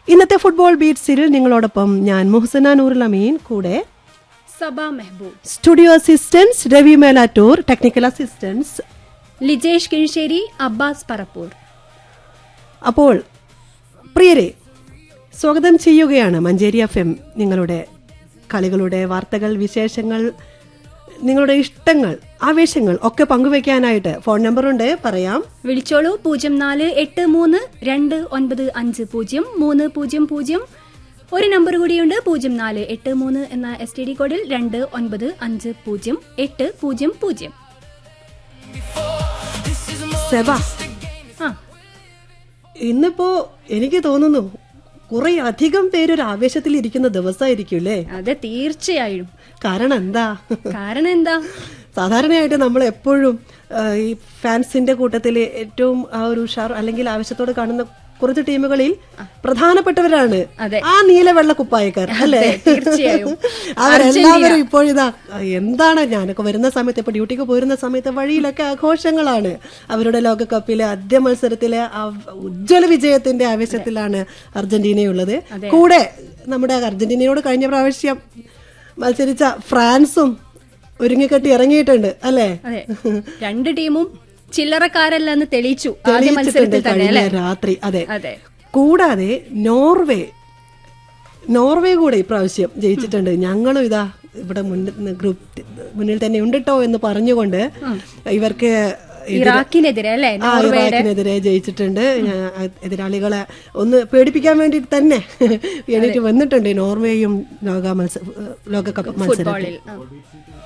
ഇന്നത്തെ ഫുട്ബോൾ ബീറ്റ്സിൽ നിങ്ങളോടൊപ്പം ഞാൻ മുഹസന നൂറുൽ അമീൻ കൂടെ Saba Mehaboob studio assistance Ravi Melattur technical assistance Lijesh Kizhisseri Abbas Parappur അപ്പോൾ പ്രിയരെ സ്വാഗതം ചെയ്യുകയാണ് മഞ്ചേരി എഫ് എം നിങ്ങളുടെ കളികളുടെ വാർത്തകൾ വിശേഷങ്ങൾ നിങ്ങളുടെ ഇഷ്ടങ്ങൾ ആവേശങ്ങൾ ഒക്കെ പങ്കുവെക്കാനായിട്ട് ഫോൺ നമ്പറുണ്ട് പറയാം വിളിച്ചോളൂ പൂജ്യം നാല് എട്ട് മൂന്ന് രണ്ട് ഒൻപത് അഞ്ച് പൂജ്യം മൂന്ന് പൂജ്യം പൂജ്യം ഒരു നമ്പർ കൂടിയുണ്ട് പൂജ്യം നാല് എട്ട് മൂന്ന് എന്ന എസ് ടി ഡി കോഡിൽ രണ്ട് ഒൻപത് അഞ്ച് പൂജ്യം എട്ട് പൂജ്യം പൂജ്യം സെബ ആ ഇന്നിപ്പോ എനിക്ക് തോന്നുന്നു കുറെ അധികം പേരൊരു ആവേശത്തിൽ ഇരിക്കുന്ന ദിവസമായിരിക്കും അല്ലേ അതെ തീർച്ചയായും കാരണം എന്താ കാരണം എന്താ സാധാരണയായിട്ട് നമ്മൾ എപ്പോഴും ആ, ഈ ഫാൻസിന്റെ കൂട്ടത്തിൽ ഏറ്റവും ആ ഒരു ഉഷാർ അല്ലെങ്കിൽ ആവശ്യത്തോടെ കാണുന്ന കുറച്ച് ടീമുകളിൽ പ്രധാനപ്പെട്ടവരാണ് അതെ. ആ നീല വെള്ള കുപ്പായക്കാർ അല്ലേ അതെ, തീർച്ചയായും. അവരെല്ലാവരും ഇപ്പോഴിതാ എന്താണ് ഞാനൊക്കെ വരുന്ന സമയത്ത് ഇപ്പൊ ഡ്യൂട്ടിക്ക് പോരുന്ന സമയത്ത് വഴിയിലൊക്കെ ആഘോഷങ്ങളാണ് അവരുടെ ലോകകപ്പിലെ ആദ്യ മത്സരത്തിലെ ആ ഉജ്ജ്വല വിജയത്തിന്റെ ആവേശത്തിലാണ് അർജന്റീനയുള്ളത് കൂടെ നമ്മുടെ അർജന്റീനയോട് കഴിഞ്ഞ പ്രാവശ്യം മത്സരിച്ച ഫ്രാൻസും ഒരുങ്ങിക്കെട്ടി ഇറങ്ങിയിട്ടുണ്ട് അല്ലേ അതെ രണ്ട് ടീമും ചില്ലറക്കാരല്ലെന്ന് തെളിയിച്ചു ആദ്യ തെളിയിച്ചിട്ടുണ്ട് മത്സരത്തിൽ തന്നെ കഴിഞ്ഞ അല്ലെ രാത്രി അതെ അതെ കൂടാതെ നോർവേ നോർവേ കൂടെ ഇപ്രാവശ്യം ജയിച്ചിട്ടുണ്ട് ഞങ്ങളും ഇതാ ഇവിടെ മുന്നിൽ ഗ്രൂപ്പ് മുന്നിൽ തന്നെ ഉണ്ടിട്ടോ എന്ന് പറഞ്ഞുകൊണ്ട് ഇവർക്ക് എതിരെ- ഇറാഖിനെതിരെ അല്ലെ ആ, ഇറാഖിനെതിരെ ജയിച്ചിട്ടുണ്ട് ഞാൻ എതിരാളികളെ ഒന്ന് പേടിപ്പിക്കാൻ വേണ്ടി തന്നെ എണീറ്റ് വന്നിട്ടുണ്ട് നോർവേയും ലോക മത്സ ലോകകപ്പ് മത്സരത്തിൽ ഫുട്ബോളിൽ ആ.